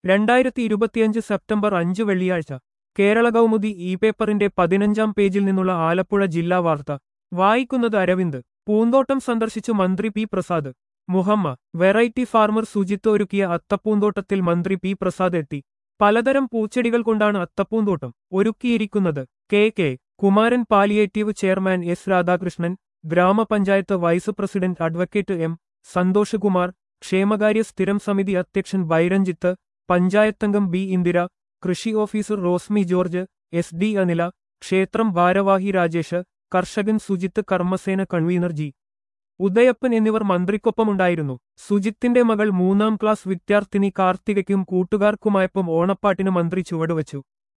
രണ്ടായിരത്തി ഇരുപത്തിയഞ്ച് സെപ്റ്റംബർ അഞ്ച് വെള്ളിയാഴ്ച കേരള കൗമുദി ഇ പേപ്പറിന്റെ പതിനഞ്ചാം പേജിൽ നിന്നുള്ള ആലപ്പുഴ ജില്ലാ വാർത്ത വായിക്കുന്നത് അരവിന്ദ് പൂന്തോട്ടം സന്ദർശിച്ചു മന്ത്രി P Prasad Muhamma variety farmer Sujith ഒരുക്കിയ അത്തപ്പൂന്തോട്ടത്തിൽ മന്ത്രി പി പ്രസാദ് എത്തി പലതരം പൂച്ചെടികൾ കൊണ്ടാണ് അത്തപ്പൂന്തോട്ടം ഒരുക്കിയിരിക്കുന്നത് K K Kumaran palliative chairman S Radhakrishnan ഗ്രാമപഞ്ചായത്ത് vice president advocate M Santhosh Kumar ക്ഷേമകാര്യ സ്ഥിരം സമിതി അധ്യക്ഷൻ ബൈരഞ്ജിത്ത് പഞ്ചായത്തംഗം ബി ഇന്ദിര കൃഷി officer Rosmi George S D Anila ക്ഷേത്രം ഭാരവാഹി രാജേഷ് കർഷകൻ സുജിത്ത് കർമ്മസേന കൺവീനർ ജി ഉദയപ്പൻ എന്നിവർ മന്ത്രിക്കൊപ്പമുണ്ടായിരുന്നു സുജിത്തിന്റെ മകൾ മൂന്നാം ക്ലാസ് വിദ്യാർത്ഥിനി കാർത്തികയ്ക്കും കൂട്ടുകാർക്കുമായപ്പം ഓണപ്പാട്ടിന് മന്ത്രി ചുവടുവച്ചു